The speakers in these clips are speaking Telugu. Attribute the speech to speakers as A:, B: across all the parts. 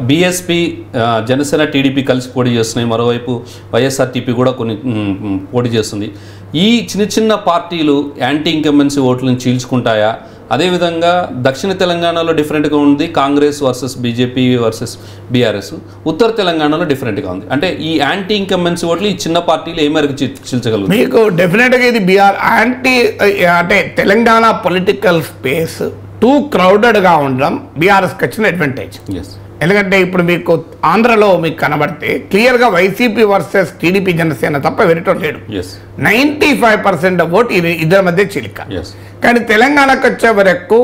A: బీఎస్పీ జనసేన టీడీపీ కలిసి పోటీ చేస్తున్నాయి మరోవైపు వైఎస్ఆర్టీపీ కూడా కొన్ని మ్, మ్, పోటీ చేస్తుంది ఈ చిన్న చిన్న పార్టీలు యాంటీ ఇంకంబెన్సీ ఓట్లను చీల్చుకుంటాయా అదేవిధంగా దక్షిణ తెలంగాణలో డిఫరెంట్గా ఉంది Congress versus BJP versus BRS ఉత్తర తెలంగాణలో డిఫరెంట్గా ఉంది అంటే ఈ యాంటీ ఇంకంబెన్సీ ఓట్లు ఈ చిన్న పార్టీలు ఏ మేరకు చీ- చీల్చగలుగుతాయి
B: మీకు డెఫినెట్గా ఇది బీఆర్ యాంటీ అంటే తెలంగాణ పొలిటికల్ స్పేస్ టూ క్రౌడెడ్గా ఉండడం బీఆర్ఎస్కి వచ్చిన అడ్వాంటేజ్
A: ఎస్
B: ఎందుకంటే ఇప్పుడు మీకు ఆంధ్రలో మీకు కనబడితే క్లియర్గా వైసీపీ వర్సెస్ టీడీపీ జనసేన తప్ప వెరిటో లేడు
A: yes
B: ninety five percent vote ఇది ఇద్దరి మధ్య చిలిక
A: ఎస్
B: కానీ తెలంగాణకు వచ్చే వరకు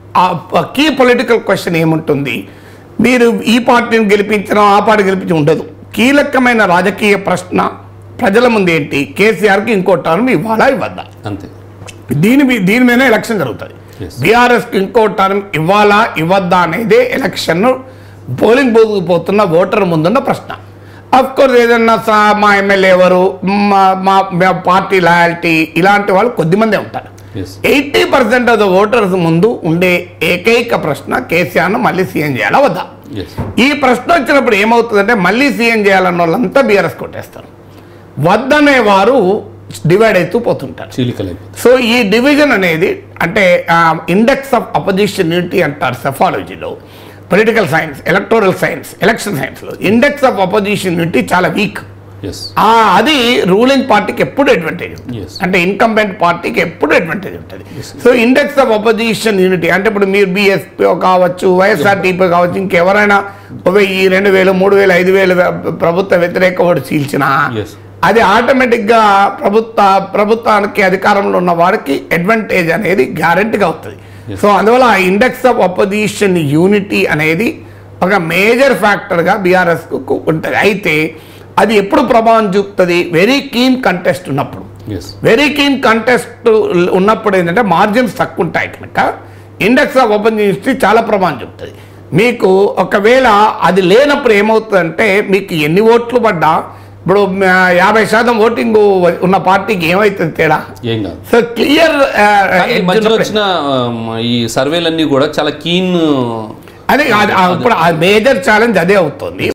B: కీ పొలిటికల్ క్వశ్చన్ ఏముంటుంది మీరు ఈ పార్టీని గెలిపించడం ఆ పార్టీ గెలిపించడం ఉండదు కీలకమైన రాజకీయ ప్రశ్న ప్రజల ముందు ఏంటి కేసీఆర్కి ఇంకో టర్మ్ ఇవ్వాలా ఇవ్వద్దా
A: అంతే
B: దీని మీ- దీని మీద ఎలక్షన్ జరుగుతుంది
A: Yes.
B: బీఆర్ఎస్కి ఇంకో టర్మ్ ఇవ్వాలా ఇవ్వద్దా అనేదే ఎలక్షన్ పోలింగ్ బూత్కు పోతున్న ఓటర్ ముందున్న ప్రశ్న అఫ్ కోర్స్ ఏదన్నా సా- మా ఎమ్మెల్యే ఎవరు మా మా మా పార్టీ లాయల్టీ ఇలాంటి వాళ్ళు కొద్దిమందే ఉంటారు
A: yes
B: eighty percent of the voters ముందు ఉండే ఏకైక ప్రశ్న కేసీఆర్ను మళ్ళీ సీఎం చేయాలా వద్దా
A: ఎస్
B: ఈ ప్రశ్న వచ్చినప్పుడు ఏమవుతుందంటే మళ్ళీ సీఎం చేయాలన్న వాళ్ళంతా బీఆర్ఎస్ కొట్టేస్తారు వద్దనే వారు డివైడ్ అవుతూ పోతుంటారు
A: చీలికలైపోతుంది
B: సో ఈ డివిజన్ అనేది అంటే ఇండెక్స్ ఆఫ్ అపోజిషన్ యూనిటీ అంటారు సెఫాలజీలో political science electoral science election సైన్స్లో ఇండెక్స్ ఆఫ్ అపోజిషన్ యూనిటీ చాలా వీక్
A: ఎస్
B: అది రూలింగ్ పార్టీకి ఎప్పుడు అడ్వాంటేజ్ ఉంటుంది
A: Yes.
B: అంటే ఇన్కంబెంట్ పార్టీకి ఎప్పుడు అడ్వాంటేజ్ ఉంటుంది so index of opposition unity అంటే ఇప్పుడు మీరు బీఎస్పీ కావచ్చు వైఎస్ఆర్టీపీ కావచ్చు ఇంకెవరైనా ఒక వెయ్యి రెండు వేలు మూడు వేలు ఐదు వేలు ప్రభుత్వ వ్యతిరేక ఓటు చీల్చినా
A: ఎస్
B: అది ఆటోమేటిక్గా ప్రభుత్వ ప్రభుత్వానికి అధికారంలో ఉన్న వారికి అడ్వాంటేజ్ అనేది గ్యారంటీగా అవుతుంది
A: Yes.
B: సో అందువల్ల ఆ ఇండెక్స్ ఆఫ్ అపోజిషన్ యూనిటీ అనేది ఒక మేజర్ ఫ్యాక్టర్గా బీఆర్ఎస్కు ఉంటుంది అయితే అది ఎప్పుడు ప్రభావం చూపుతుంది వెరీ కీన్ కంటెస్ట్ ఉన్నప్పుడు
A: ఎస్
B: వెరీ కీన్ కంటెస్ట్ ఉన్నప్పుడు ఏంటంటే మార్జిన్స్ తక్కువ ఉంటాయి కనుక ఇండెక్స్ ఆఫ్ ఓపెన్ యూనివర్సిటీ చాలా ప్రభావం చూపుతుంది మీకు ఒకవేళ అది లేనప్పుడు ఏమవుతుందంటే మీకు ఎన్ని ఓట్లు పడ్డా ఇప్పుడు మ, యాభై శాతం ఓటింగ్ ఉన్న పార్టీకి ఏమవుతుంది తేడా
A: ఏం కాదు
B: సో క్లియర్
A: కానీ ఈ మధ్యలో వచ్చిన ఆమ్, ఈ సర్వేలన్నీ కూడా చాలా కీన్
B: అదే అది- ఆ- ఇప్పుడు ఆ మేజర్ ఛాలెంజ్ అదే అవుతుంది